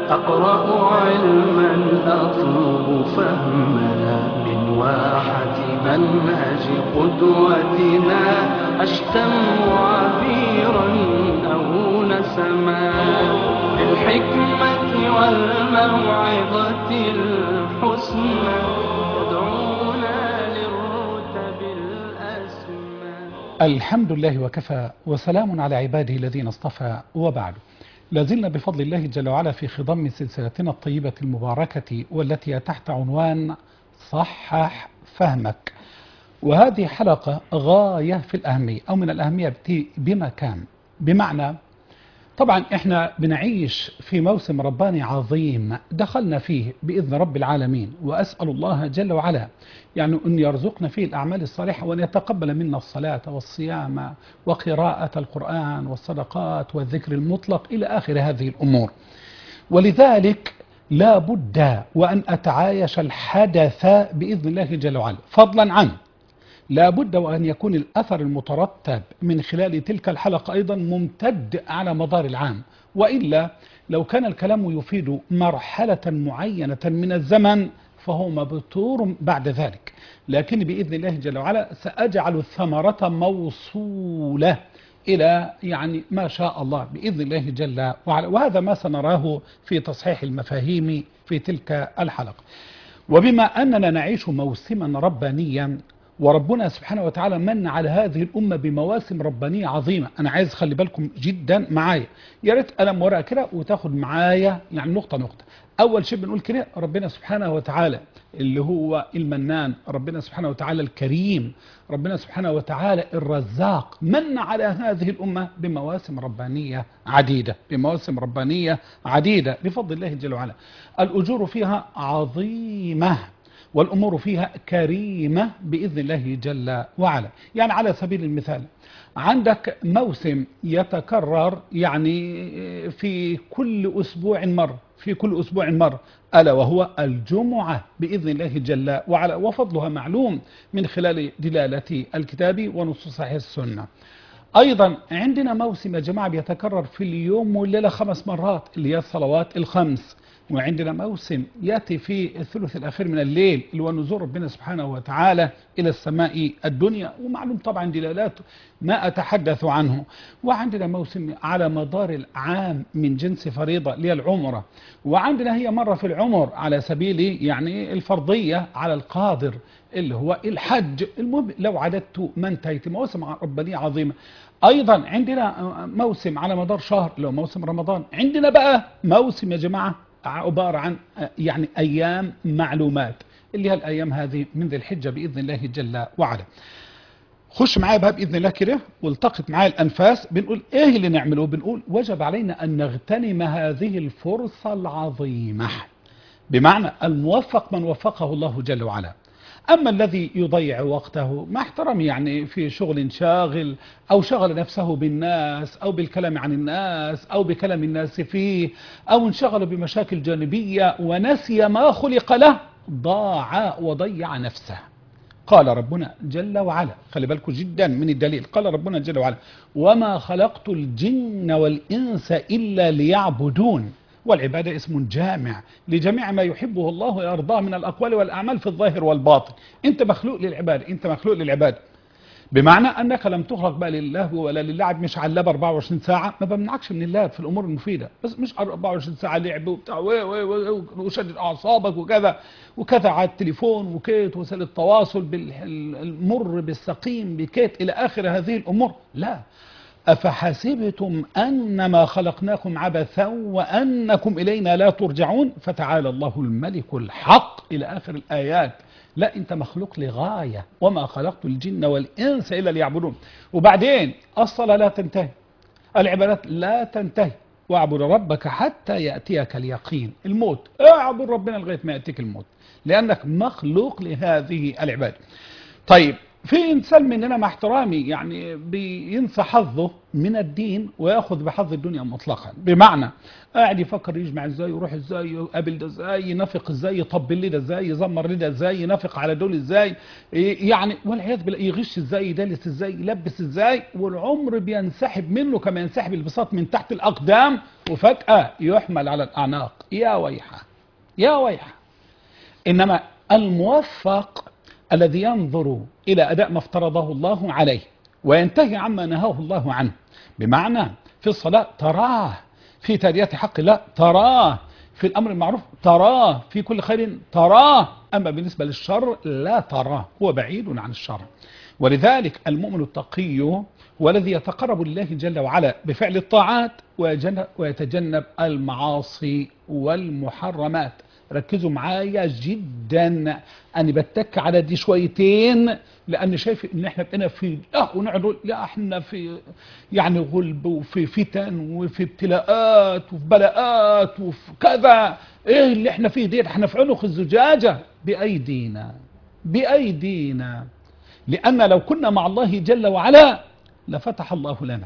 أقرأ علما أطلب فهما من واحة منهج قدوتنا أشتم عبيرا أو نسما بالحكمة والموعظة الحسنى يدعونا للرتب الأسمى الحمد لله وكفى وسلام على عباده الذين اصطفى وبعد لازلنا بفضل الله جل وعلا في خضم سلسلتنا الطيبة المباركة والتي تحت عنوان صحح فهمك وهذه حلقة غاية في الأهمية أو من الأهمية بمكان بمعنى طبعا احنا بنعيش في موسم رباني عظيم دخلنا فيه بإذن رب العالمين وأسأل الله جل وعلا يعني أن يرزقنا فيه الأعمال الصالحة وأن يتقبل منا الصلاة والصيام وقراءة القرآن والصدقات والذكر المطلق إلى آخر هذه الأمور ولذلك لا بد وأن أتعايش الحدث بإذن الله جل وعلا فضلا عنه لا بد وأن يكون الأثر المترتب من خلال تلك الحلقة أيضا ممتد على مدار العام وإلا لو كان الكلام يفيد مرحلة معينة من الزمن فهو مبتور بعد ذلك لكن بإذن الله جل وعلا سأجعل الثمرة موصولة إلى يعني ما شاء الله بإذن الله جل وعلا وهذا ما سنراه في تصحيح المفاهيم في تلك الحلقة وبما أننا نعيش موسما ربانيا وربنا سبحانه وتعالى من على هذه الأمة بمواسم ربانية عظيمة أنا عايز خلي بالكم جدا معايا يا ريت قلم ورقة كده وتاخد معايا يعني نقطة نقطة أول شيء بنقول كده ربنا سبحانه وتعالى اللي هو المنان ربنا سبحانه وتعالى الكريم ربنا سبحانه وتعالى الرزاق من على هذه الأمة بمواسم ربانية عديدة بمواسم ربانية عديدة بفضل الله جل وعلا الأجور فيها عظيمة والأمور فيها كريمة بإذن الله جل وعلا يعني على سبيل المثال عندك موسم يتكرر يعني في كل أسبوع مرة في كل أسبوع مرة ألا وهو الجمعة بإذن الله جل وعلا وفضلها معلوم من خلال دلالة الكتاب ونصوص صحيح السنة أيضا عندنا موسم يا جماعة بيتكرر في اليوم والليلة خمس مرات اللي هي الصلوات الخمس وعندنا موسم يأتي في الثلث الأخير من الليل اللي هو نزول ربنا سبحانه وتعالى إلى السماء الدنيا ومعلوم طبعا دلالات ما أتحدث عنه وعندنا موسم على مدار العام من جنس فريضة للعمرة وعندنا هي مرة في العمر على سبيل يعني الفرضية على القادر اللي هو الحج المهم لو عددت ما انتهيت موسم ربانية عظيمة أيضا عندنا موسم على مدار شهر اللي هو موسم رمضان عندنا بقى موسم يا جماعة عبارة عن يعني أيام معلومات اللي هي الأيام هذه من ذي الحجة بإذن الله جل وعلا خش معايا بقى بإذن الله كده والتقط معايا الأنفاس بنقول إيه اللي نعمله بنقول وجب علينا أن نغتنم هذه الفرصة العظيمة بمعنى الموفق من وفقه الله جل وعلا أما الذي يضيع وقته مع احترامي يعني في شغل شاغل أو شغل نفسه بالناس أو بالكلام عن الناس أو بكلام الناس فيه أو انشغل بمشاكل جانبية ونسي ما خلق له ضاع وضيع نفسه قال ربنا جل وعلا خلي بالكم جدا من الدليل قال ربنا جل وعلا وما خلقت الجن والإنس إلا ليعبدون والعبادة اسم جامع لجميع ما يحبه الله ويرضاه من الأقوال والأعمال في الظاهر والباطن أنت مخلوق للعبادة أنت مخلوق للعبادة بمعنى أنك لم تخلق بقى لله ولا للعب مش على اللاب 24 ساعة ما بمنعكش من اللعب في الأمور المفيدة بس مش 24 ساعة لعب وبتاع وشدد أعصابك وكذا وكذا على التليفون وكيت وسائل التواصل بالمر بالسقيم بكيت إلى آخر هذه الأمور لا أفحسبتم أنما خلقناكم عبثا وأنكم إلينا لا ترجعون فتعالى الله الملك الحق إلى آخر الآيات لا أنت مخلوق لغاية وما خلقت الجن والإنس إلا ليعبدون وبعدين الصلاة لا تنتهي العبادات لا تنتهي واعبد ربك حتى يأتيك اليقين الموت اعبد ربنا لغاية ما يأتيك الموت لأنك مخلوق لهذه العبادة طيب في انسان مننا مع احترامي يعني بينسى حظه من الدين وياخذ بحظ الدنيا مطلقا بمعنى قاعد يفكر يجمع ازاي يروح ازاي يقابل ده ازاي ينافق ازاي يطبل لي ده ازاي يزمر لي ده ازاي ينافق على دول ازاي يعني والعياذ بالله يغش ازاي يدلس ازاي يلبس ازاي والعمر بينسحب منه كما ينسحب البساط من تحت الاقدام وفجاه يحمل على الاعناق يا ويحه يا ويحه انما الموفق الذي ينظر إلى أداء ما افترضه الله عليه وينتهي عما نهاه الله عنه بمعنى في الصلاة تراه في تادية حق الله تراه في الأمر المعروف تراه في كل خير تراه أما بالنسبة للشر لا تراه هو بعيد عن الشر ولذلك المؤمن التقي هو الذي يتقرب لله جل وعلا بفعل الطاعات ويجن- ويتجنب المعاصي والمحرمات ركزوا معايا جدا انا بتك على دي شويتين لان شايف ان احنا بقينا في اه ونقعد نقول لا احنا في يعني غلب وفي فتن وفي ابتلاءات وفي بلاءات وفي كذا ايه اللي احنا فيه ديت احنا في عنق الزجاجه بايدينا بايدينا لان لو كنا مع الله جل وعلا لفتح الله لنا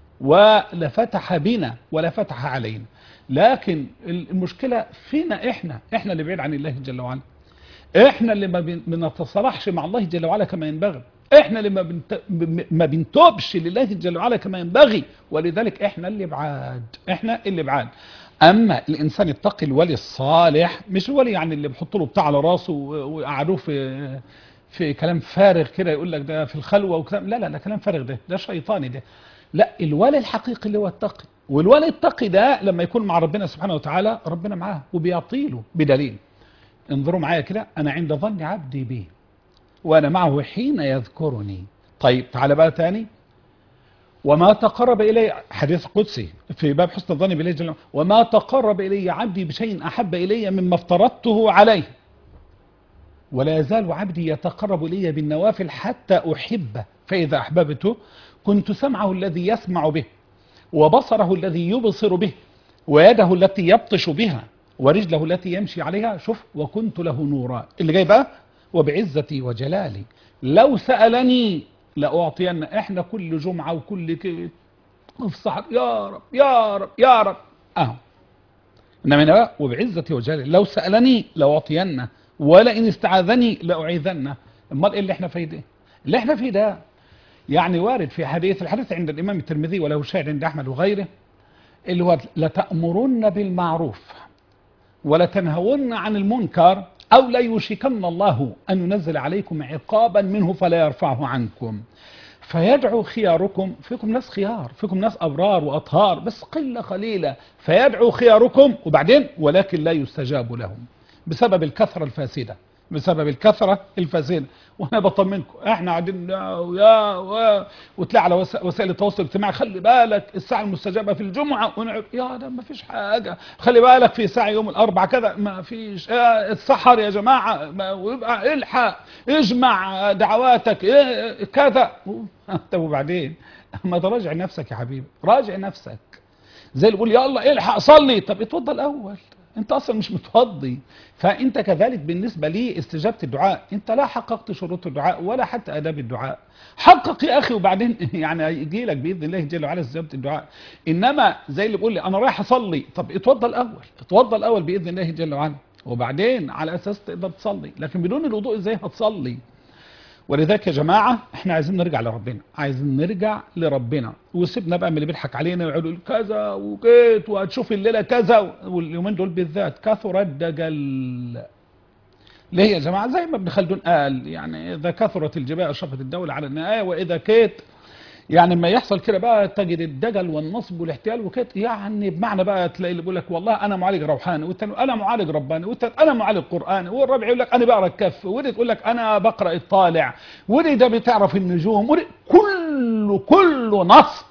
ولفتح بنا ولفتح علينا لكن المشكلة فينا احنا احنا اللي بعيد عن الله جل وعلا احنا اللي ما بن- بنتصالحش مع الله جل وعلا كما ينبغي احنا اللي ما, بنت... م- ما بنتوبش لله جل وعلا كما ينبغي ولذلك احنا اللي بعاد احنا اللي بعاد اما الانسان التقي الولي الصالح مش الولي يعني اللي بيحط له بتاع على راسه و- ويقعدوه في في كلام فارغ كده يقول لك ده في الخلوه وكلام لا لا ده كلام فارغ ده ده شيطاني ده لا الولي الحقيقي اللي هو التقي والولي التقي ده لما يكون مع ربنا سبحانه وتعالى ربنا معاه وبيعطيله بدليل انظروا معايا كده انا عند ظن عبدي بي وانا معه حين يذكرني طيب تعالى بقى تاني وما تقرب الي حديث قدسي في باب حسن الظن بالله جل وعلا وما تقرب الي عبدي بشيء احب الي مما افترضته عليه ولا يزال عبدي يتقرب الي بالنوافل حتى احبه فاذا احببته كنت سمعه الذي يسمع به وبصره الذي يبصر به ويده التي يبطش بها ورجله التي يمشي عليها شوف وكنت له نورا اللي جاي بقى وبعزتي وجلالي لو سألني لأعطين احنا كل جمعة وكل كده في الصحر يا رب يا رب يا رب اهو انما هنا بقى وبعزتي وجلالي لو سألني لأعطينه ولئن استعاذني لأعيذنه امال ايه اللي احنا فيه ده اللي احنا فيه ده يعني وارد في حديث الحديث عند الإمام الترمذي وله شاهد عند أحمد وغيره اللي هو لتأمرن بالمعروف ولتنهون عن المنكر أو لا يوشكن الله أن ينزل عليكم عقابا منه فلا يرفعه عنكم فيدعو خياركم فيكم ناس خيار فيكم ناس أبرار وأطهار بس قلة قليلة فيدعو خياركم وبعدين ولكن لا يستجاب لهم بسبب الكثرة الفاسدة بسبب الكثرة الفاسدة وانا بطمنكم احنا قاعدين يا و... وتلاقي على وس- وسائل التواصل الاجتماعي خلي بالك الساعة المستجابة في الجمعة ونقعد يا ده ما فيش حاجة خلي بالك في ساعة يوم الأربع كذا ما فيش آه، السحر يا جماعة ما ويبقى الحق اجمع دعواتك إيه، كذا طب وبعدين ما تراجع نفسك يا حبيبي راجع نفسك زي اللي يقول يلا الحق صلي طب اتوضى الاول انت اصلا مش متوضي فانت كذلك بالنسبه لي استجابه الدعاء انت لا حققت شروط الدعاء ولا حتى اداب الدعاء حقق يا اخي وبعدين يعني هيجي لك باذن الله جل وعلا استجابه الدعاء انما زي اللي بيقول لي انا رايح اصلي طب اتوضى الاول اتوضى الاول باذن الله جل وعلا وبعدين على اساس تقدر تصلي لكن بدون الوضوء ازاي هتصلي ولذلك يا جماعة احنا عايزين نرجع لربنا عايزين نرجع لربنا وسيبنا بقى من اللي بيضحك علينا ويقعدوا يقول كذا وجيت وهتشوف الليلة كذا واليومين دول بالذات كثر الدجل ليه يا جماعة زي ما ابن خلدون قال يعني إذا كثرت الجبال أشرفت الدولة على النهاية وإذا كيت يعني لما يحصل كده بقى تجد الدجل والنصب والاحتيال وكده يعني بمعنى بقى تلاقي اللي بيقول لك والله انا معالج روحاني والتاني انا معالج رباني والتالت انا معالج قراني والرابع يقول لك انا بقرا الكف ودي تقول لك انا بقرا الطالع ودي ده بتعرف النجوم ودي كله كله نصب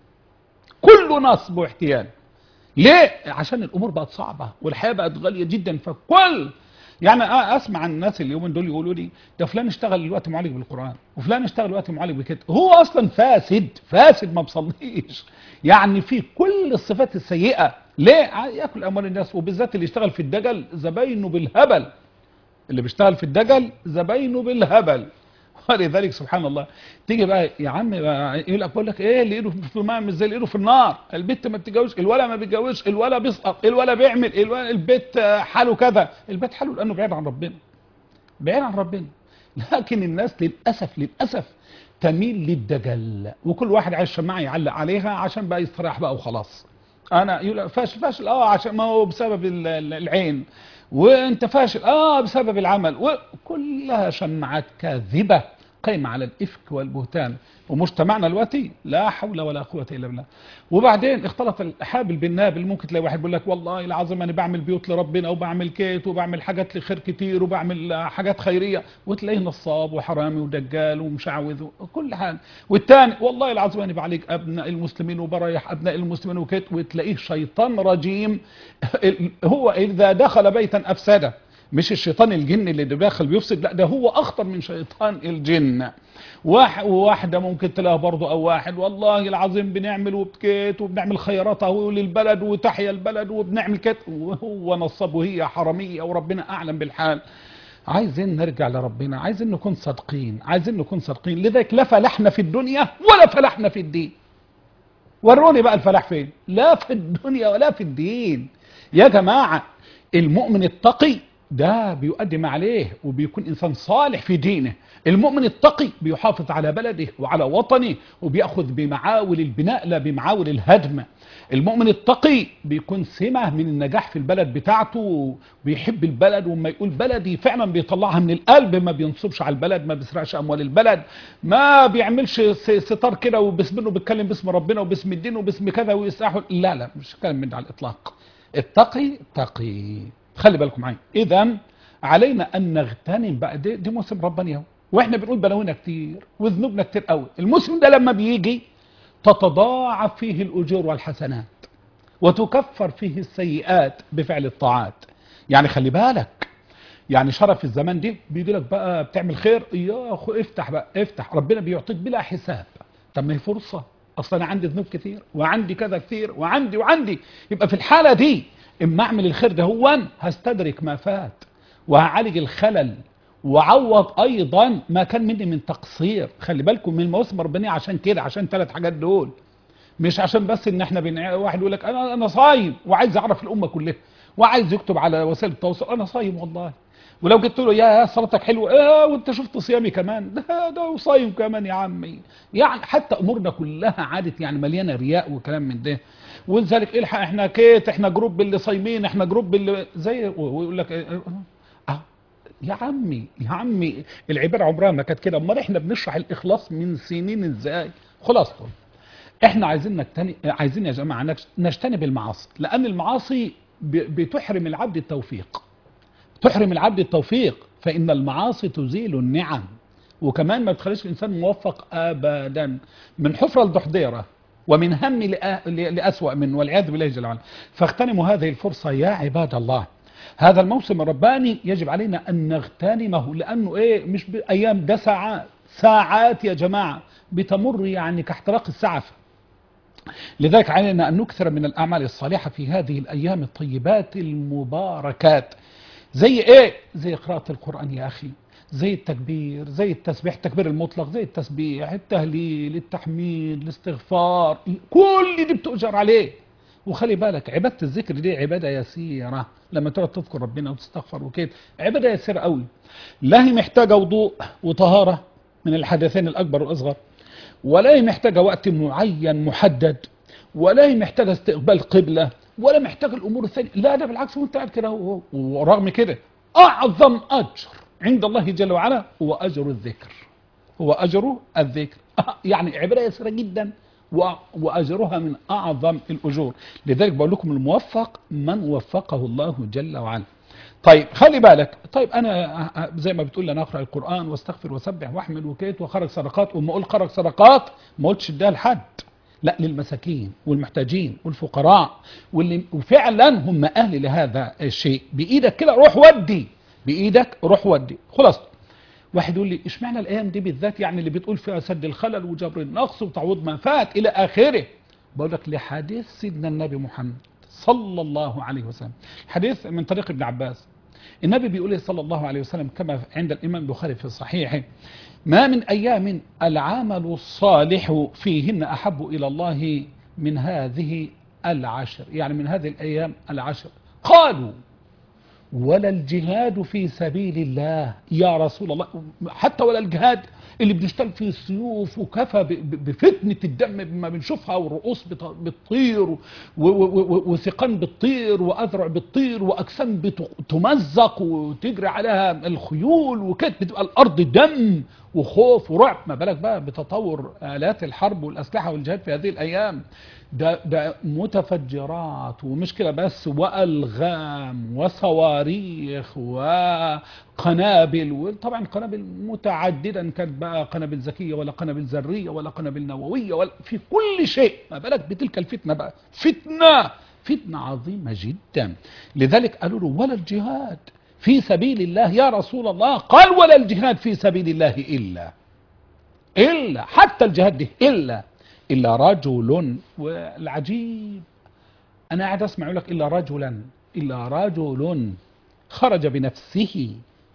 كله نصب واحتيال ليه؟ عشان الامور بقت صعبه والحياه بقت غاليه جدا فكل يعني أ- اسمع عن الناس اليومين دول يقولوا لي ده فلان اشتغل دلوقتي معالج بالقران وفلان اشتغل دلوقتي معالج بكده هو اصلا فاسد فاسد ما بصليش يعني في كل الصفات السيئه ليه ع- ياكل اموال الناس وبالذات اللي يشتغل في الدجل زباينه بالهبل اللي بيشتغل في الدجل زباينه بالهبل ولذلك سبحان الله تيجي بقى يا عم بقى يقول لك بقول لك ايه اللي ايده في الماء مش زي اللي ايده في النار البت ما بتتجوزش الولا ما بيتجوزش الولا بيسقط الولا بيعمل الولا البيت حاله كذا البيت حاله لانه بعيد عن ربنا بعيد عن ربنا لكن الناس للاسف للاسف تميل للدجل وكل واحد عايز شماعه يعلق عليها عشان بقى يستريح بقى وخلاص انا يقول فاشل فاشل اه عشان ما هو بسبب ال- ال- العين وانت فاشل اه بسبب العمل وكلها شماعات كاذبه قايمه على الافك والبهتان ومجتمعنا دلوقتي لا حول ولا قوه الا بالله وبعدين اختلط الحابل بالنابل ممكن تلاقي واحد بيقول لك والله العظيم انا بعمل بيوت لربنا وبعمل كيت وبعمل حاجات لخير كتير وبعمل حاجات خيريه وتلاقيه نصاب وحرامي ودجال ومشعوذ وكل حاجه والتاني والله العظيم انا بعالج ابناء المسلمين وبريح ابناء المسلمين وكيت وتلاقيه شيطان رجيم هو اذا دخل بيتا افسده مش الشيطان الجن اللي داخل بيفسد لا ده هو اخطر من شيطان الجن واحد وواحده ممكن تلاقيها برضه او واحد والله العظيم بنعمل وبكيت وبنعمل خيرات اهو للبلد وتحيا البلد وبنعمل كت وهو نصاب وهي حراميه وربنا اعلم بالحال عايزين نرجع لربنا عايزين نكون صادقين عايزين نكون صادقين لذلك لا فلحنا في الدنيا ولا فلحنا في الدين وروني بقى الفلاح فين لا في الدنيا ولا في الدين يا جماعة المؤمن التقي ده بيقدم عليه وبيكون إنسان صالح في دينه المؤمن التقي بيحافظ على بلده وعلى وطنه وبيأخذ بمعاول البناء لا بمعاول الهدم المؤمن التقي بيكون سمة من النجاح في البلد بتاعته بيحب البلد وما يقول بلدي فعلا بيطلعها من القلب ما بينصبش على البلد ما بيسرقش أموال البلد ما بيعملش س- ستار كده وباسم انه بيتكلم باسم ربنا وباسم الدين وباسم كذا ويسرحوا لا لا مش كلام من ده على الإطلاق التقي تقي خلي بالكم معايا إذا علينا أن نغتنم بقى دي, دي موسم رباني اهو واحنا بنقول بلاوينا كتير وذنوبنا كتير قوي الموسم ده لما بيجي تتضاعف فيه الأجور والحسنات وتكفر فيه السيئات بفعل الطاعات يعني خلي بالك يعني شرف الزمان دي بيجي لك بقى بتعمل خير يا اخو افتح بقى افتح ربنا بيعطيك بلا حساب طب ما هي فرصه اصلا انا عندي ذنوب كتير وعندي كذا كتير وعندي وعندي يبقى في الحاله دي اما اعمل الخير ده هو هستدرك ما فات وهعالج الخلل وعوض ايضا ما كان مني من تقصير خلي بالكم من المواسم الربانيه عشان كده عشان ثلاث حاجات دول مش عشان بس ان احنا بن... واحد يقول لك انا انا صايم وعايز اعرف الامه كلها وعايز يكتب على وسائل التواصل انا صايم والله ولو قلت له يا صلاتك حلوه اه وانت شفت صيامي كمان ده ده صايم كمان يا عمي يعني حتى امورنا كلها عادت يعني مليانه رياء وكلام من ده ولذلك الحق احنا كيت احنا جروب اللي صايمين احنا جروب اللي زي ويقول لك اه اه يا عمي يا عمي العباره عمرها ما كانت كده امال احنا بنشرح الاخلاص من سنين ازاي خلاصته احنا عايزين نجتنب عايزين يا جماعه نجت- نجتنب المعاصي لان المعاصي ب- بتحرم العبد التوفيق تحرم العبد التوفيق فان المعاصي تزيل النعم وكمان ما بتخليش الانسان موفق ابدا من حفره لدحضيره ومن هم لأ- ل- لاسوا من والعياذ بالله جل وعلا فاغتنموا هذه الفرصه يا عباد الله هذا الموسم الرباني يجب علينا ان نغتنمه لانه ايه مش بايام ده ساعات ساعات يا جماعه بتمر يعني كاحتراق السعف لذلك علينا أن نكثر من الأعمال الصالحة في هذه الأيام الطيبات المباركات زي إيه؟ زي قراءة القرآن يا أخي زي التكبير زي التسبيح التكبير المطلق زي التسبيح التهليل التحميد الاستغفار كل دي بتؤجر عليه وخلي بالك عبادة الذكر دي عبادة يسيرة لما تقعد تذكر ربنا وتستغفر وكده عبادة يسيرة قوي لا هي محتاجة وضوء وطهارة من الحدثين الأكبر والأصغر ولا هي محتاجة وقت معين محدد ولا هي محتاجة استقبال قبلة ولا محتاجة الأمور الثانية لا ده بالعكس وانت قاعد كده و- ورغم كده أعظم أجر عند الله جل وعلا هو أجر الذكر هو أجر الذكر يعني عبارة يسيرة جدا و- وأجرها من أعظم الأجور لذلك بقول لكم الموفق من وفقه الله جل وعلا طيب خلي بالك طيب انا زي ما بتقول انا اقرا القران واستغفر واسبح واحمد وكيت واخرج صدقات وما اقول خرج صدقات ما قلتش اديها لحد لا للمساكين والمحتاجين والفقراء واللي وفعلا هم اهل لهذا الشيء بايدك كده روح ودي بايدك روح ودي خلاص واحد يقول لي اشمعنى الايام دي بالذات يعني اللي بتقول فيها سد الخلل وجبر النقص وتعويض ما فات الى اخره بقول لك لحديث سيدنا النبي محمد صلى الله عليه وسلم حديث من طريق ابن عباس النبي بيقول صلى الله عليه وسلم كما عند الإمام البخاري في صحيحه ما من أيام العمل الصالح فيهن أحب إلى الله من هذه العشر يعني من هذه الأيام العشر قالوا ولا الجهاد في سبيل الله يا رسول الله حتى ولا الجهاد اللي بنشتغل فيه السيوف وكفى ب- ب- بفتنة الدم بما بنشوفها والرؤوس بت- بتطير و- و- و- وثقان بتطير وأذرع بتطير وأجسام بتمزق وتجري عليها الخيول وكده بتبقى الأرض دم وخوف ورعب ما بالك بقى بتطور آلات الحرب والأسلحة والجهاد في هذه الأيام ده, ده متفجرات ومشكلة بس وألغام وصواريخ وقنابل وطبعا قنابل متعددة إن كانت بقى قنابل ذكية ولا قنابل ذرية ولا قنابل نووية ولا في كل شيء ما بالك بتلك الفتنة بقى فتنة فتنة عظيمة جدا لذلك قالوا له ولا الجهاد في سبيل الله يا رسول الله قال ولا الجهاد في سبيل الله إلا إلا حتى الجهاد ده إلا إلا رجل والعجيب أنا قاعد أسمع لك إلا رجلا إلا رجل خرج بنفسه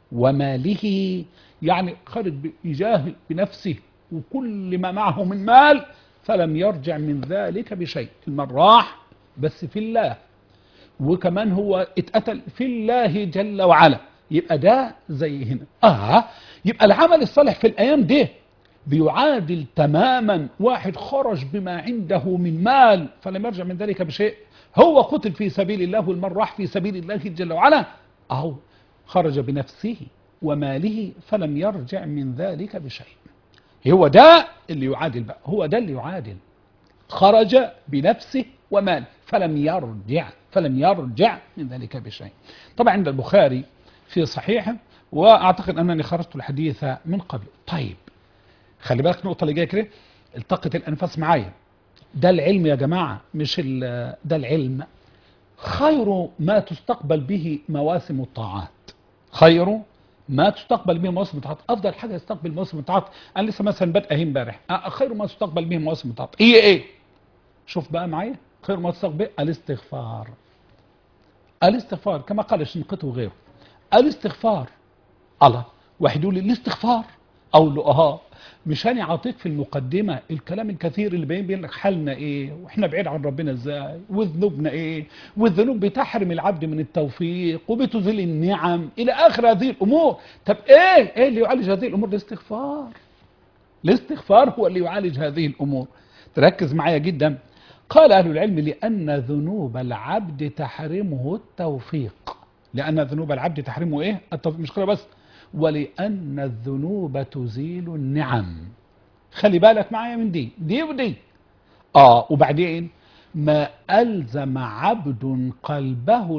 وماله يعني خرج يجاهد بنفسه وكل ما معه من مال فلم يرجع من ذلك بشيء المن راح بس في الله وكمان هو اتقتل في الله جل وعلا يبقى ده زي هنا اه يبقى العمل الصالح في الايام دي بيعادل تماما واحد خرج بما عنده من مال فلم يرجع من ذلك بشيء هو قتل في سبيل الله والمن راح في سبيل الله جل وعلا اهو خرج بنفسه وماله فلم يرجع من ذلك بشيء هو ده اللي يعادل بقى هو ده اللي يعادل خرج بنفسه ومال فلم يرجع فلم يرجع من ذلك بشيء طبعا عند البخاري في صحيحه واعتقد انني خرجت الحديث من قبل طيب خلي بالك النقطه اللي جايه كده التقط الانفاس معايا ده العلم يا جماعه مش ال- ده العلم خير ما تستقبل به مواسم الطاعات خير ما تستقبل به مواسم الطاعات افضل حاجه يستقبل مواسم الطاعات انا لسه مثلا بادئ اهي امبارح أه، خير ما تستقبل به مواسم الطاعات هي ايه شوف بقى معايا خير ما تستقبل به الاستغفار الاستغفار كما قال الشنقيطي وغيره الاستغفار الله واحد يقول لي الاستغفار اقول له اه مش انا عاطيك في المقدمه الكلام الكثير اللي باين بين لك حالنا ايه واحنا بعيد عن ربنا ازاي وذنوبنا ايه والذنوب بتحرم العبد من التوفيق وبتذل النعم الى اخر هذه الامور طب ايه ايه اللي يعالج هذه الامور الاستغفار الاستغفار هو اللي يعالج هذه الامور تركز معايا جدا قال اهل العلم لان ذنوب العبد تحرمه التوفيق لان ذنوب العبد تحرمه ايه التوفيق مش كده بس ولان الذنوب تزيل النعم خلي بالك معايا من دي دي ودي اه وبعدين ما الزم عبد قلبه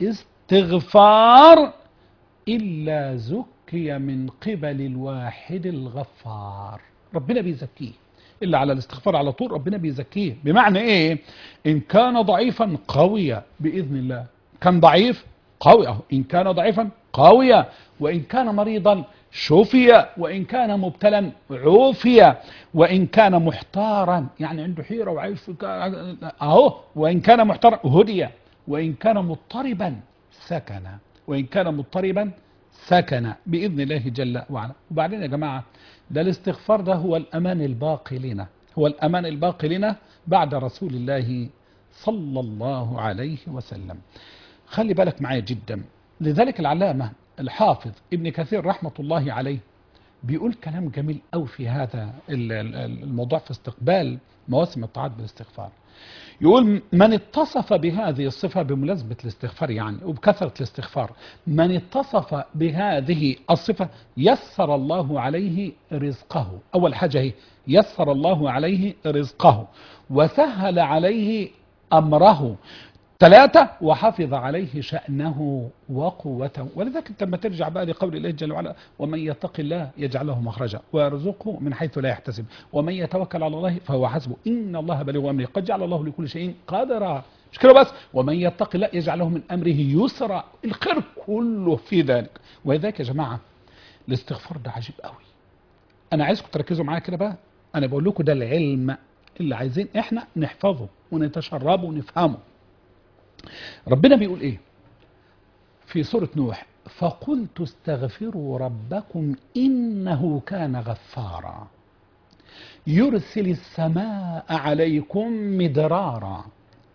الاستغفار إلا زكي من قبل الواحد الغفار ربنا بيزكيه إلا على الاستغفار على طول ربنا بيزكيه بمعنى إيه إن كان ضعيفا قوية بإذن الله كان ضعيف قوي أهو إن كان ضعيفا قوية وإن كان مريضا شفي وإن كان مبتلا عوفي وإن كان محتارا يعني عنده حيرة وعايش في كا- أهو وإن كان محتارا هدي وإن كان مضطربا سكن وإن كان مضطربا سكن بإذن الله جل وعلا وبعدين يا جماعة ده الاستغفار ده هو الأمان الباقي لنا هو الأمان الباقي لنا بعد رسول الله صلى الله عليه وسلم خلي بالك معايا جدا لذلك العلامة الحافظ ابن كثير رحمة الله عليه بيقول كلام جميل قوي في هذا ال- ال- الموضوع في استقبال مواسم الطاعات بالاستغفار يقول من اتصف بهذه الصفة بملازمة الاستغفار يعني وبكثرة الاستغفار من اتصف بهذه الصفة يسر الله عليه رزقه أول حاجة هي يسر الله عليه رزقه وسهل عليه أمره ثلاثة وحفظ عليه شأنه وقوته ولذلك انت لما ترجع بقى لقول الله جل وعلا ومن يتق الله يجعل له مخرجا ويرزقه من حيث لا يحتسب ومن يتوكل على الله فهو حسبه إن الله بلغ أمره قد جعل الله لكل شيء قدرا مش كده بس ومن يتق الله يجعل له من أمره يسرا الخير كله في ذلك ولذلك يا جماعة الاستغفار ده عجيب قوي انا عايزكم تركزوا معايا كده بقى انا بقول لكم ده العلم اللي عايزين احنا نحفظه ونتشربه ونفهمه ربنا بيقول ايه في سورة نوح فقلت استغفروا ربكم إنه كان غفارا يرسل السماء عليكم مدرارا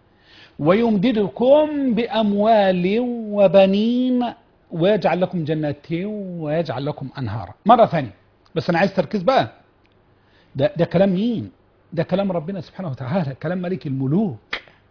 ويمددكم بأموال وبنين ويجعل لكم جنات ويجعل لكم أنهارا مرة ثانية بس أنا عايز تركيز بقى ده, ده كلام مين ده كلام ربنا سبحانه وتعالى كلام ملك الملوك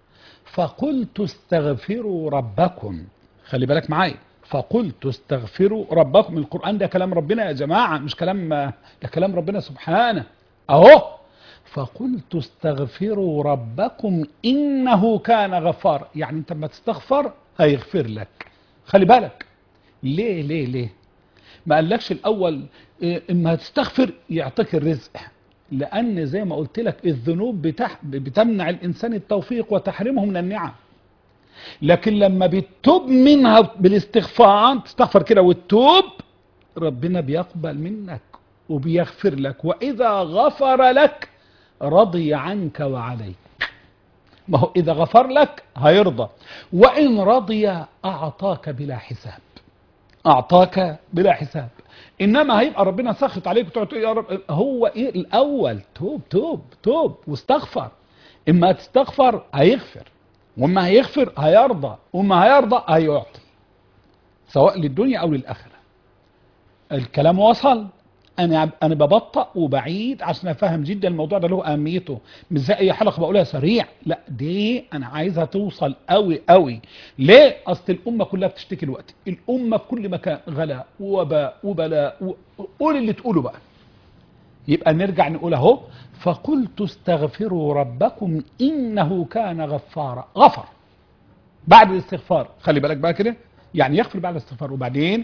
فقلت استغفروا ربكم خلي بالك معايا فقلت استغفروا ربكم القرآن ده كلام ربنا يا جماعة مش كلام ده كلام ربنا سبحانه اهو فقلت استغفروا ربكم انه كان غفار يعني انت لما تستغفر هيغفر لك خلي بالك ليه ليه ليه ما قالكش الاول إيه، اما تستغفر يعطيك الرزق لان زي ما قلت لك الذنوب بتح... بتمنع الانسان التوفيق وتحرمه من النعم لكن لما بتتوب منها بالاستغفار تستغفر كده وتتوب ربنا بيقبل منك وبيغفر لك وإذا غفر لك رضي عنك وعليك ما هو إذا غفر لك هيرضى وإن رضي أعطاك بلا حساب أعطاك بلا حساب إنما هيبقى ربنا سخط عليك وتقعد تقول يا رب هو إيه الأول توب توب توب واستغفر إما تستغفر هيغفر وما هيغفر هيرضى وما هيرضى هيعطي سواء للدنيا أو للآخرة الكلام وصل انا انا ببطأ وبعيد عشان افهم جدا الموضوع ده له اهميته مش زي اي حلقه بقولها سريع لا دي انا عايزها توصل قوي قوي ليه اصل الامه كلها بتشتكي الوقت الامه في كل مكان غلاء وباء وبلاء و... قول اللي تقوله بقى يبقى نرجع نقول اهو فقلت استغفروا ربكم انه كان غفارا غفر بعد الاستغفار خلي بالك بقى كده يعني يغفر بعد الاستغفار وبعدين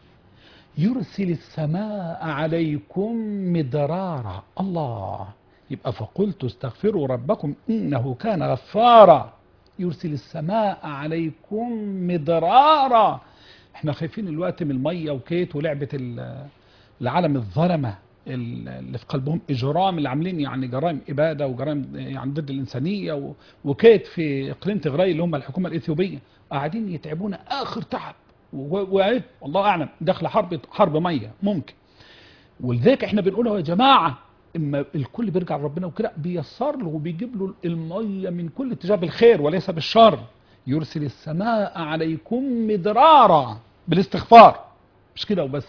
يرسل السماء عليكم مدرارا الله يبقى فقلت استغفروا ربكم إنه كان غفارا يرسل السماء عليكم مدرارا احنا خايفين الوقت من المية وكيت ولعبة ال- العالم الظلمة اللي في قلبهم إجرام اللي عاملين يعني جرائم إبادة وجرائم يعني ضد الإنسانية و- وكيت في إقليم تغراي اللي هم الحكومة الإثيوبية قاعدين يتعبونا آخر تعب و- وعيب والله اعلم داخله حرب حرب ميه ممكن ولذلك احنا بنقول يا جماعه اما الكل بيرجع لربنا وكده بيسر له وبيجيب له الميه من كل اتجاه بالخير وليس بالشر يرسل السماء عليكم مدرارا بالاستغفار مش كده وبس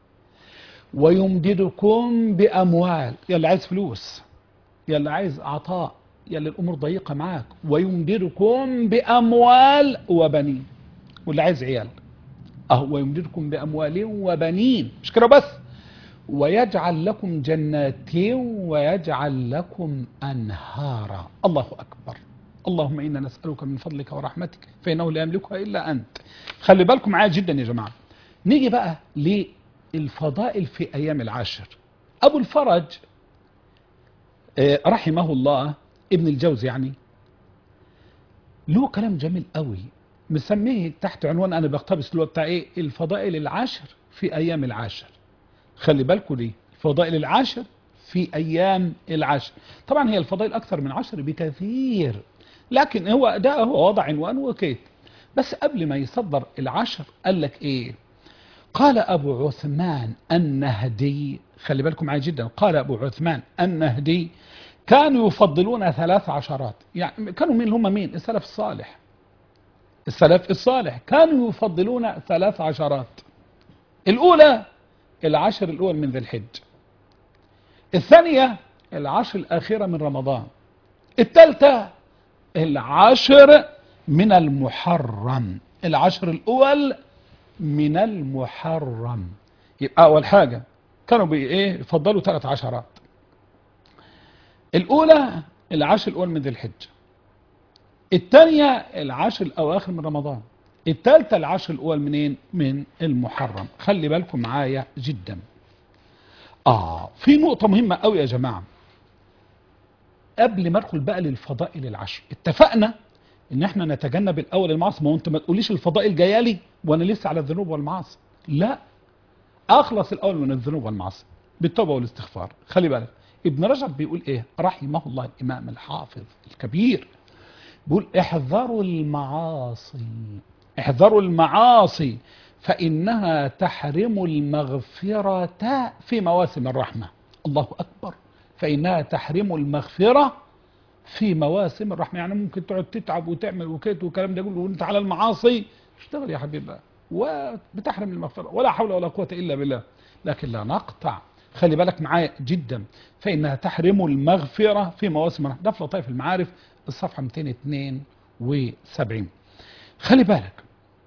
ويمددكم باموال يلا عايز فلوس يلا عايز عطاء يلا الامور ضيقه معاك ويمددكم باموال وبنين واللي عايز عيال اهو ويمددكم باموال وبنين مش كده بس ويجعل لكم جنات ويجعل لكم انهارا الله اكبر اللهم انا نسالك من فضلك ورحمتك فانه لا يملكها الا انت خلي بالكم معايا جدا يا جماعه نيجي بقى للفضائل في ايام العاشر ابو الفرج آه، رحمه الله ابن الجوزي يعني له كلام جميل قوي مسميه تحت عنوان انا بقتبس اللي هو بتاع ايه الفضائل العشر في ايام العاشر خلي بالكم دي فضائل العشر في ايام العشر طبعا هي الفضائل اكثر من عشر بكثير لكن هو ده هو وضع عنوان وكيت بس قبل ما يصدر العشر قال لك ايه قال ابو عثمان النهدي خلي بالكم معي جدا قال ابو عثمان النهدي كانوا يفضلون ثلاث عشرات يعني كانوا مين هم مين السلف الصالح السلف الصالح كانوا يفضلون ثلاث عشرات الأولى العشر الأول من ذي الحج الثانية العشر الأخيرة من رمضان الثالثة العشر من المحرم العشر الأول من المحرم يبقى أول حاجة كانوا بي إيه يفضلوا ثلاث عشرات الأولى العشر الأول من ذي الحجة الثانية العشر الأواخر من رمضان الثالثة العشر الأول منين من المحرم خلي بالكم معايا جدا آه في نقطة مهمة قوي يا جماعة قبل ما ادخل بقى للفضائل العشر اتفقنا ان احنا نتجنب الاول المعاصي ما هو انت ما تقوليش الفضائل جايه لي وانا لسه على الذنوب والمعاصي لا اخلص الاول من الذنوب والمعاصي بالتوبه والاستغفار خلي بالك ابن رجب بيقول ايه رحمه الله الامام الحافظ الكبير بيقول احذروا المعاصي احذروا المعاصي فإنها تحرم المغفرة في مواسم الرحمة الله أكبر فإنها تحرم المغفرة في مواسم الرحمة يعني ممكن تقعد تتعب وتعمل وكيت وكلام ده يقول وانت على المعاصي اشتغل يا حبيب الله وبتحرم المغفرة ولا حول ولا قوة إلا بالله لكن لا نقطع خلي بالك معايا جدا فإنها تحرم المغفرة في مواسم الرحمة ده في لطائف المعارف الصفحة 272 خلي بالك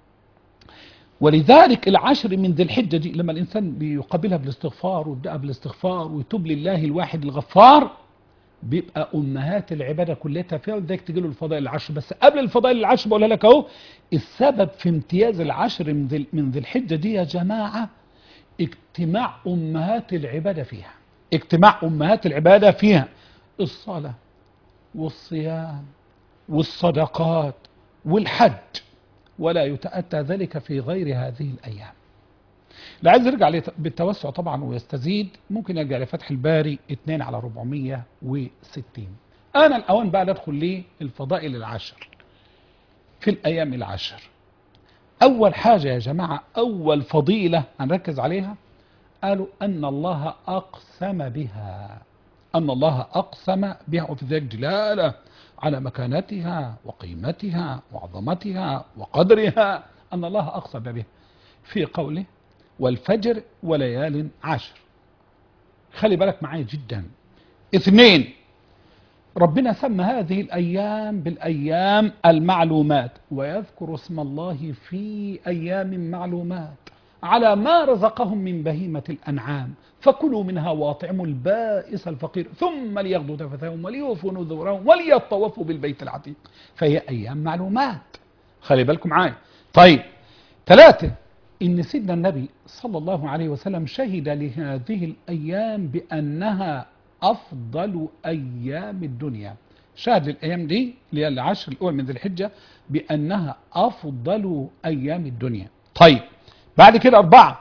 ولذلك العشر من ذي الحجة دي لما الإنسان بيقابلها بالاستغفار ويبدأ بالاستغفار ويتوب لله الواحد الغفار بيبقى أمهات العبادة كلها فيها ولذلك تجي له الفضائل العشر بس قبل الفضائل العشر بقولها لك أهو السبب في امتياز العشر من ذي من ذي الحجة دي يا جماعة اجتماع أمهات العبادة فيها اجتماع أمهات العبادة فيها الصلاة والصيام والصدقات والحج ولا يتأتى ذلك في غير هذه الأيام اللي عايز يرجع بالتوسع طبعا ويستزيد ممكن يرجع لفتح الباري 2 على 460 أنا الأوان بقى ندخل للفضائل العشر في الأيام العشر أول حاجة يا جماعة أول فضيلة هنركز عليها قالوا أن الله أقسم بها أن الله أقسم بها وفي ذلك دلالة على مكانتها وقيمتها وعظمتها وقدرها أن الله أقسم بها في قوله والفجر وليال عشر خلي بالك معايا جدا اثنين ربنا سمى هذه الأيام بالأيام المعلومات ويذكر اسم الله في أيام معلومات على ما رزقهم من بهيمة الأنعام فكلوا منها واطعموا البائس الفقير ثم ليغدوا تفثهم وليوفوا نذورهم وليطوفوا بالبيت العتيق فهي أيام معلومات خلي بالكم معايا طيب ثلاثة إن سيدنا النبي صلى الله عليه وسلم شهد لهذه الأيام بأنها أفضل أيام الدنيا شهد للأيام دي اللي هي العشر الأول من ذي الحجة بأنها أفضل أيام الدنيا طيب بعد كده أربعة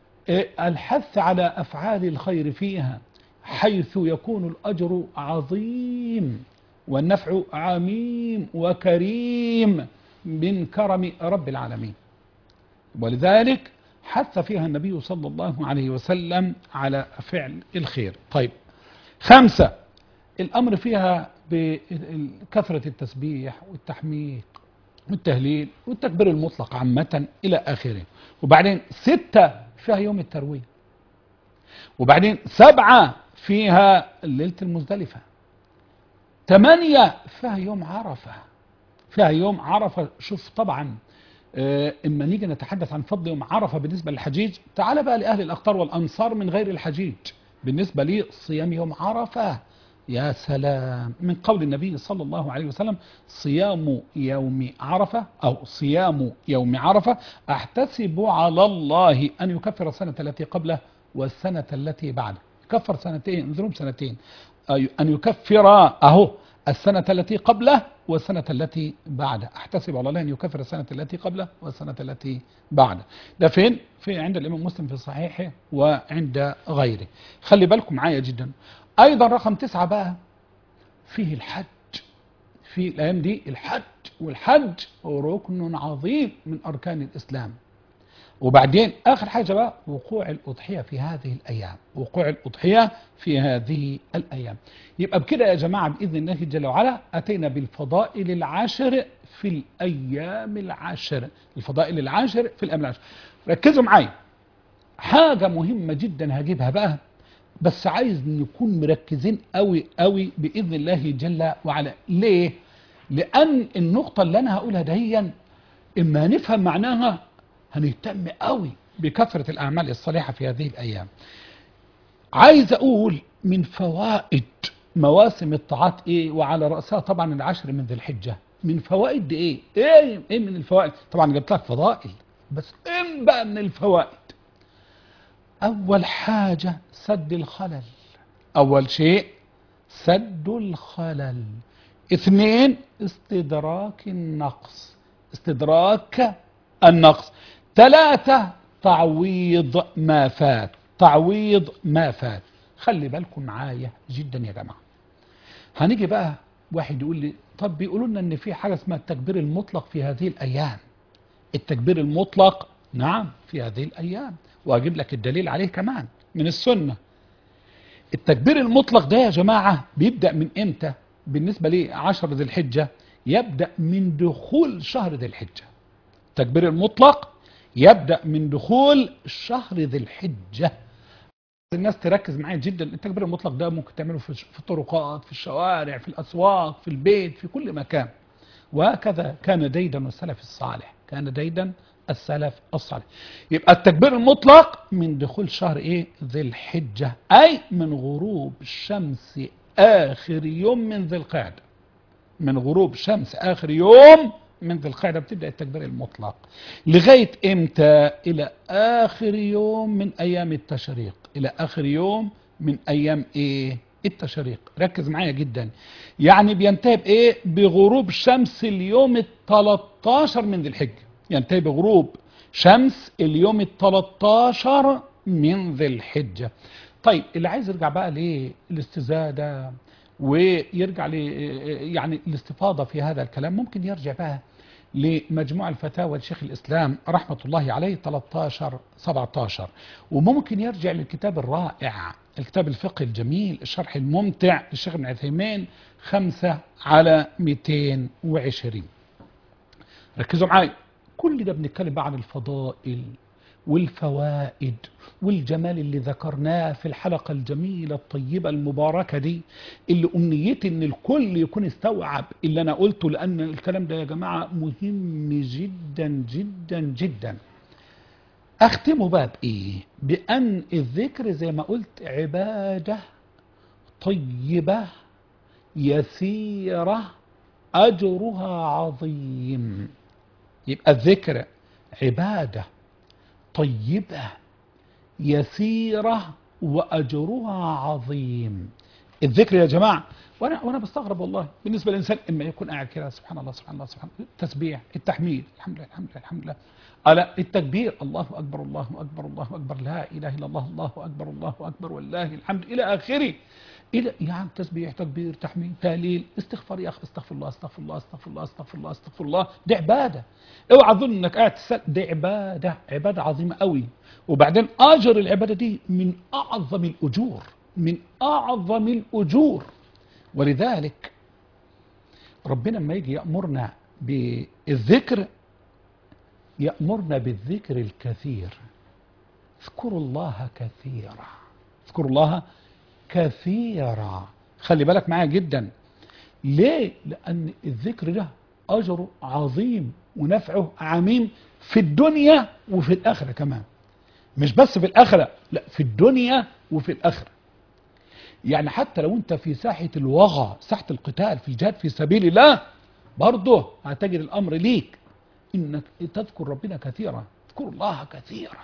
الحث على أفعال الخير فيها حيث يكون الأجر عظيم والنفع عميم وكريم من كرم رب العالمين ولذلك حث فيها النبي صلى الله عليه وسلم على فعل الخير طيب خمسة الأمر فيها بكثرة التسبيح والتحميد والتهليل والتكبير المطلق عامة إلى آخره وبعدين ستة فيها يوم التروية وبعدين سبعة فيها ليلة المزدلفة ثمانية فيها يوم عرفة فيها يوم عرفة شوف طبعا اه اما نيجي نتحدث عن فضل يوم عرفة بالنسبة للحجيج تعال بقى لأهل الأقطار والأنصار من غير الحجيج بالنسبة لي صيام يوم عرفة يا سلام من قول النبي صلى الله عليه وسلم صيام يوم عرفة أو صيام يوم عرفة أحتسب على الله أن يكفر السنة التي قبله والسنة التي بعده كفر سنتين ذنوب سنتين أن يكفر أهو السنة التي قبله والسنة التي بعده أحتسب على الله أن يكفر السنة التي قبله والسنة التي بعده ده فين؟ في عند الإمام مسلم في صحيحه وعند غيره خلي بالكم معايا جدا أيضا رقم تسعة بقى فيه الحج في الأيام دي الحج والحج ركن عظيم من أركان الإسلام وبعدين آخر حاجة بقى وقوع الأضحية في هذه الأيام وقوع الأضحية في هذه الأيام يبقى بكده يا جماعة بإذن الله جل وعلا أتينا بالفضائل العشر في الأيام العشر الفضائل العشر في الأيام العشر ركزوا معايا حاجة مهمة جدا هجيبها بقى بس عايز نكون مركزين قوي قوي بإذن الله جل وعلا ليه؟ لأن النقطة اللي أنا هقولها دهيا إما نفهم معناها هنهتم قوي بكثرة الأعمال الصالحة في هذه الأيام عايز أقول من فوائد مواسم الطاعات إيه وعلى رأسها طبعا العشر من ذي الحجة من فوائد إيه إيه, إيه من الفوائد طبعا جبت لك فضائل بس إيه بقى من الفوائد أول حاجة سد الخلل أول شيء سد الخلل اثنين استدراك النقص استدراك النقص ثلاثة تعويض ما فات تعويض ما فات خلي بالكم معايا جدا يا جماعة هنيجي بقى واحد يقول لي طب بيقولوا لنا ان في حاجة اسمها التكبير المطلق في هذه الأيام التكبير المطلق نعم في هذه الأيام وأجيب لك الدليل عليه كمان من السنة التكبير المطلق ده يا جماعة بيبدأ من إمتى بالنسبة لي عشر ذي الحجة يبدأ من دخول شهر ذي الحجة التكبير المطلق يبدأ من دخول شهر ذي الحجة الناس تركز معايا جدا التكبير المطلق ده ممكن تعمله في في الطرقات في الشوارع في الأسواق في البيت في كل مكان وهكذا كان ديدا السلف الصالح كان ديدا السلف الصالح يبقى التكبير المطلق من دخول شهر ايه ذي الحجة اي من غروب الشمس اخر يوم من ذي القعدة من غروب شمس اخر يوم من ذي القعدة بتبدأ التكبير المطلق لغاية امتى الى اخر يوم من ايام التشريق الى اخر يوم من ايام ايه التشريق ركز معايا جدا يعني بينتهي بايه بغروب شمس اليوم ال 13 من ذي الحجه ينتهي بغروب شمس اليوم ال 13 من ذي الحجه طيب اللي عايز يرجع بقى للاستزاده ويرجع ل يعني الاستفاضه في هذا الكلام ممكن يرجع بقى لمجموع الفتاوى لشيخ الإسلام رحمة الله عليه 13 17 وممكن يرجع للكتاب الرائع الكتاب الفقه الجميل الشرح الممتع للشيخ ابن عثيمين 5 على 220 ركزوا معايا كل ده بنتكلم بقى عن الفضائل والفوائد والجمال اللي ذكرناه في الحلقة الجميلة الطيبة المباركة دي اللي أمنيتي إن الكل يكون استوعب اللي أنا قلته لأن الكلام ده يا جماعة مهم جدا جدا جدا أختمه بقى بإيه؟ بأن الذكر زي ما قلت عبادة طيبة يسيرة أجرها عظيم يبقى الذكر عباده طيبة يسيرة وأجرها عظيم الذكر يا جماعة وأنا, وأنا بستغرب والله بالنسبة للإنسان إما يكون قاعد كده سبحان الله سبحان الله سبحان الله التسبيح التحميد الحمد لله الحمد لله الحمد لله ألا التكبير الله أكبر الله أكبر الله أكبر لا إله إلا الله الله أكبر الله أكبر والله الحمد إلى آخره إلى يعني تسبيح تكبير تحميد تهليل استغفار يا أخي استغفر الله استغفر الله استغفر الله استغفر الله استغفر الله دي عبادة اوعى تظن انك قاعد تسال دي عبادة عبادة عظيمة قوي وبعدين أجر العبادة دي من أعظم الأجور من أعظم الأجور ولذلك ربنا لما يجي يأمرنا بالذكر يأمرنا بالذكر الكثير اذكروا الله كثيرا اذكروا الله كثيرا خلي بالك معايا جدا ليه لأن الذكر ده أجره عظيم ونفعه عميم في الدنيا وفي الآخرة كمان مش بس في الآخرة لا في الدنيا وفي الآخرة يعني حتى لو انت في ساحة الوغى ساحة القتال في الجهاد في سبيل الله برضه هتجد الأمر ليك إنك تذكر ربنا كثيرا اذكر الله كثيرا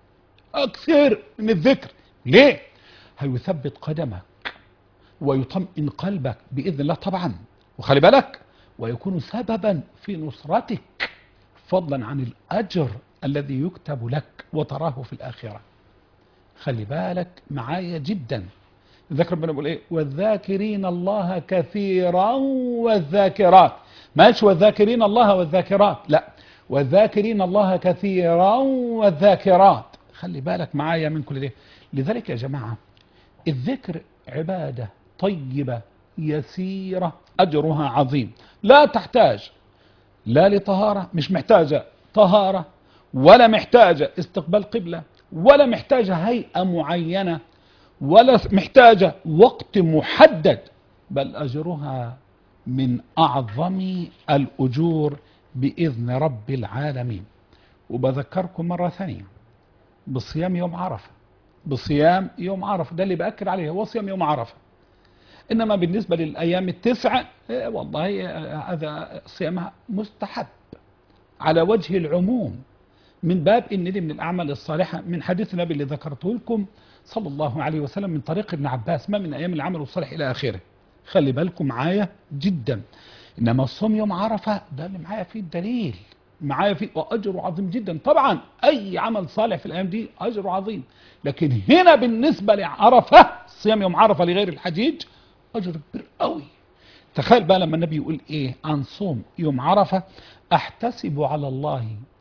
أكثر من الذكر ليه هيثبت قدمك ويطمئن قلبك بإذن الله طبعا وخلي بالك ويكون سببا في نصرتك فضلا عن الأجر الذي يكتب لك وتراه في الآخرة خلي بالك معايا جدا ذكر ربنا بيقول ايه والذاكرين الله كثيرا والذاكرات ماشي والذاكرين الله والذاكرات لا والذاكرين الله كثيرا والذاكرات خلي بالك معايا من كل ده لذلك يا جماعة الذكر عبادة طيبة يسيرة أجرها عظيم لا تحتاج لا لطهارة مش محتاجة طهارة ولا محتاجة استقبال قبلة ولا محتاجة هيئة معينة ولا محتاجة وقت محدد بل أجرها من أعظم الأجور بإذن رب العالمين وبذكركم مرة ثانية بصيام يوم عرفة بصيام يوم عرفة ده اللي بأكد عليه هو صيام يوم عرفة إنما بالنسبة للأيام التسع إيه والله إيه هذا صيامها مستحب على وجه العموم من باب إن دي من الأعمال الصالحة من حديث النبي اللي ذكرته لكم صلى الله عليه وسلم من طريق ابن عباس ما من أيام العمل الصالح إلى آخره خلي بالكم معايا جدا إنما الصوم يوم عرفة ده اللي معايا فيه الدليل معايا فيه وأجره عظيم جدا طبعا أي عمل صالح في الأيام دي أجره عظيم لكن هنا بالنسبة لعرفة صيام يوم عرفة لغير الحجيج أجر كبير قوي تخيل بقى لما النبي يقول إيه عن صوم يوم عرفة أحتسب على الله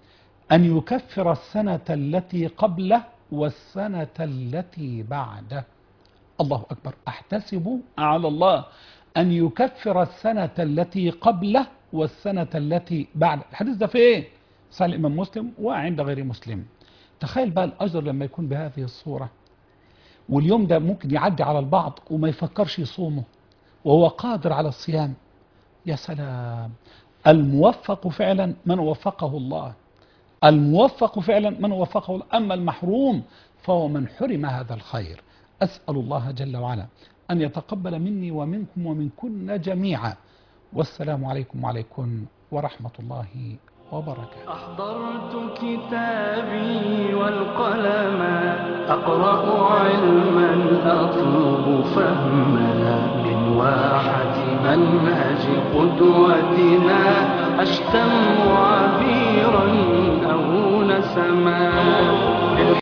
أن يكفر السنة التي قبله والسنة التي بعده الله أكبر أحتسب على الله أن يكفر السنة التي قبله والسنة التي بعده الحديث ده في إيه؟ صحيح الإمام مسلم وعند غير مسلم تخيل بقى الأجر لما يكون بهذه الصورة واليوم ده ممكن يعدي على البعض وما يفكرش يصومه وهو قادر على الصيام يا سلام الموفق فعلا من وفقه الله الموفق فعلا من وفقه الله أما المحروم فهو من حرم هذا الخير أسأل الله جل وعلا أن يتقبل مني ومنكم ومنكن جميعا والسلام عليكم وعليكم ورحمة الله وبركاته أحضرت كتابي والقلم أقرأ علما أطلب فهما من واحة منهج قدوتنا أشتم عبيرا أو نسما